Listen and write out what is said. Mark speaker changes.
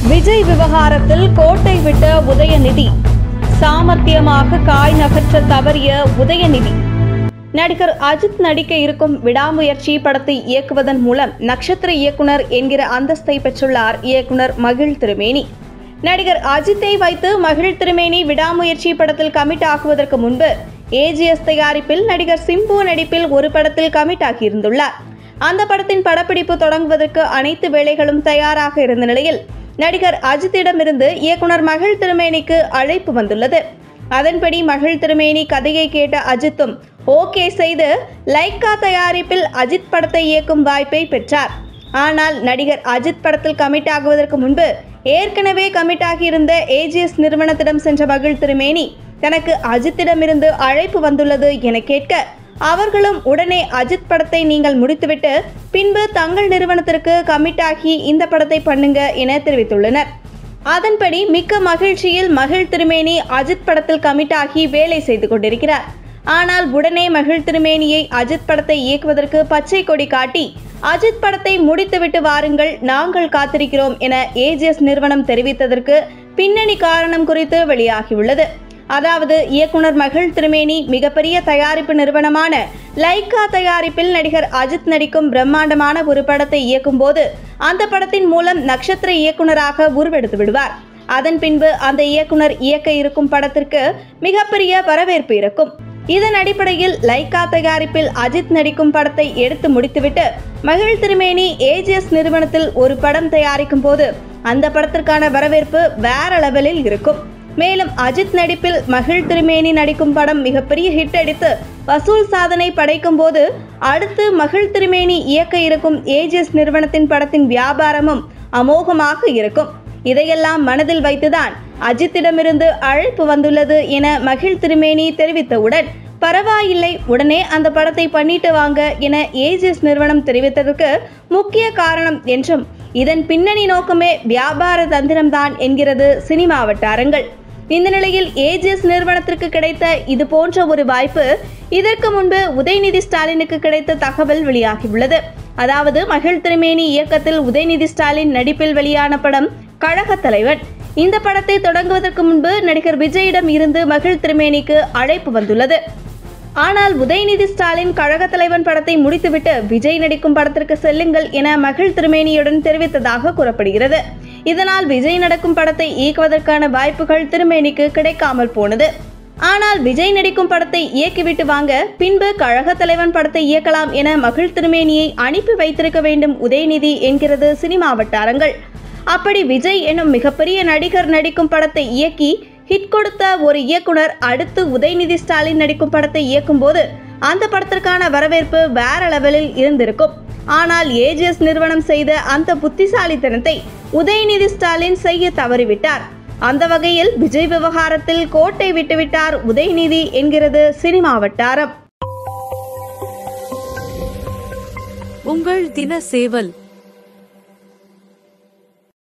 Speaker 1: விஜய் விவகாரத்தில் கோட்டை விட்ட உதயநிதி சாமர்த்தியமாக காய் நகற்ற தவறிய உதயநிதி நடிகர் அஜித் நடிக்க இருக்கும் விடாமுயற்சி படத்தை இயக்குவதன் மூலம் நட்சத்திர இயக்குனர் என்கிற அந்தஸ்தை பெற்றுள்ளார் இயக்குனர் மகிழ் திருமேனி நடிகர் அஜித்தை வைத்து மகிழ் திருமேனி விடாமுயற்சி படத்தில் கமிட் ஆகுவதற்கு முன்பு ஏஜிஎஸ் தயாரிப்பில் நடிகர் சிம்பு நடிப்பில் ஒரு படத்தில் கமிட் ஆகியிருந்துள்ளார் அந்த படத்தின் படப்பிடிப்பு தொடங்குவதற்கு அனைத்து வேலைகளும் தயாராக இருந்த நிலையில் நடிகர் அஜித்திடமிருந்து இயக்குனர் மகிழ் திருமேனிக்கு அழைப்பு வந்துள்ளது அதன்படி மகிழ் திருமேனி கதையை கேட்ட அஜித்தும் ஓகே செய்து லைக்கா தயாரிப்பில் அஜித் படத்தை இயக்கும் வாய்ப்பை பெற்றார் ஆனால் நடிகர் அஜித் படத்தில் கமிட் ஆகுவதற்கு முன்பு ஏற்கனவே கமிட் ஆகியிருந்த ஏஜிஎஸ் நிறுவனத்திடம் சென்ற மகிழ் திருமேனி தனக்கு அஜித்திடமிருந்து அழைப்பு வந்துள்ளது என கேட்க அவர்களும் உடனே அஜித் படத்தை நீங்கள் முடித்துவிட்டு பின்பு தங்கள் நிறுவனத்திற்கு கமிட் ஆகி இந்த படத்தை பண்ணுங்க என தெரிவித்துள்ளனர் அதன்படி மிக்க மகிழ்ச்சியில் மகிழ் திருமேனி அஜித் படத்தில் கமிட் ஆகி வேலை செய்து கொண்டிருக்கிறார் ஆனால் உடனே மகிழ் திருமேனியை அஜித் படத்தை இயக்குவதற்கு பச்சை கொடி காட்டி அஜித் படத்தை முடித்துவிட்டு வாருங்கள் நாங்கள் காத்திருக்கிறோம் என ஏஜிஎஸ் நிறுவனம் தெரிவித்ததற்கு பின்னணி காரணம் குறித்து வெளியாகியுள்ளது அதாவது இயக்குனர் மகிழ் திருமேனி மிகப்பெரிய தயாரிப்பு நிறுவனமான லைக்கா தயாரிப்பில் நடிகர் அஜித் நடிக்கும் பிரம்மாண்டமான ஒரு படத்தை இயக்கும் போது அந்த படத்தின் மூலம் நட்சத்திர இயக்குனராக உருவெடுத்து விடுவார் அதன் பின்பு அந்த இயக்குனர் இயக்க இருக்கும் படத்திற்கு மிகப்பெரிய வரவேற்பு இருக்கும் இதன் அடிப்படையில் லைக்கா தயாரிப்பில் அஜித் நடிக்கும் படத்தை எடுத்து முடித்துவிட்டு மகிழ் திருமேனி ஏஜிஎஸ் நிறுவனத்தில் ஒரு படம் தயாரிக்கும் போது அந்த படத்திற்கான வரவேற்பு வேற லெவலில் இருக்கும் மேலும் அஜித் நடிப்பில் மகிழ் திருமேனி நடிக்கும் படம் மிகப்பெரிய ஹிட் அடித்து வசூல் சாதனை படைக்கும் போது அடுத்து மகிழ் திருமேனி இயக்க இருக்கும் ஏஜிஎஸ் நிறுவனத்தின் படத்தின் வியாபாரமும் அமோகமாக இருக்கும் இதையெல்லாம் மனதில் வைத்துதான் அஜித்திடமிருந்து அழைப்பு வந்துள்ளது என மகிழ் திருமேனி தெரிவித்தவுடன் பரவாயில்லை உடனே அந்த படத்தை பண்ணிட்டு வாங்க என ஏஜிஎஸ் நிறுவனம் தெரிவித்ததற்கு முக்கிய காரணம் என்றும் இதன் பின்னணி நோக்கமே வியாபார தந்திரம்தான் என்கிறது சினிமா வட்டாரங்கள் இந்த நிலையில் ஏஜிஎஸ் நிறுவனத்திற்கு கிடைத்த இது போன்ற ஒரு வாய்ப்பு இதற்கு முன்பு உதயநிதி ஸ்டாலினுக்கு கிடைத்த தகவல் வெளியாகியுள்ளது அதாவது மகிழ் திருமேனி இயக்கத்தில் உதயநிதி ஸ்டாலின் நடிப்பில் வெளியான படம் கழகத் தலைவன் இந்த படத்தை தொடங்குவதற்கு முன்பு நடிகர் விஜயிடம் இருந்து மகிழ் திருமேனிக்கு அழைப்பு வந்துள்ளது ஆனால் உதயநிதி ஸ்டாலின் கழக தலைவன் படத்தை முடித்துவிட்டு விஜய் நடிக்கும் படத்திற்கு செல்லுங்கள் என மகிழ் திருமேனியுடன் தெரிவித்ததாக கூறப்படுகிறது இதனால் விஜய் நடக்கும் படத்தை இயக்குவதற்கான வாய்ப்புகள் திருமேனிக்கு கிடைக்காமல் போனது ஆனால் விஜய் நடிக்கும் படத்தை இயக்கிவிட்டு வாங்க பின்பு கழக தலைவன் படத்தை இயக்கலாம் என மகிழ் திருமேனியை அனுப்பி வைத்திருக்க வேண்டும் உதயநிதி என்கிறது சினிமா வட்டாரங்கள் அப்படி விஜய் எனும் மிகப்பெரிய நடிகர் நடிக்கும் படத்தை இயக்கி ஹிட் கொடுத்த ஒரு இயக்குனர் அடுத்து உதயநிதி ஸ்டாலின் நடிக்கும் படத்தை இயக்கும்போது அந்த படத்திற்கான வரவேற்பு வேற லெவலில் இருந்திருக்கும் ஆனால் ஏஜிஎஸ் நிறுவனம் செய்த அந்த புத்திசாலித்தனத்தை உதயநிதி ஸ்டாலின் செய்ய தவறிவிட்டார் அந்த வகையில் விஜய் விவகாரத்தில் கோட்டை விட்டுவிட்டார் உதயநிதி என்கிறது சினிமா வட்டாரம்
Speaker 2: உங்கள் தின சேவல்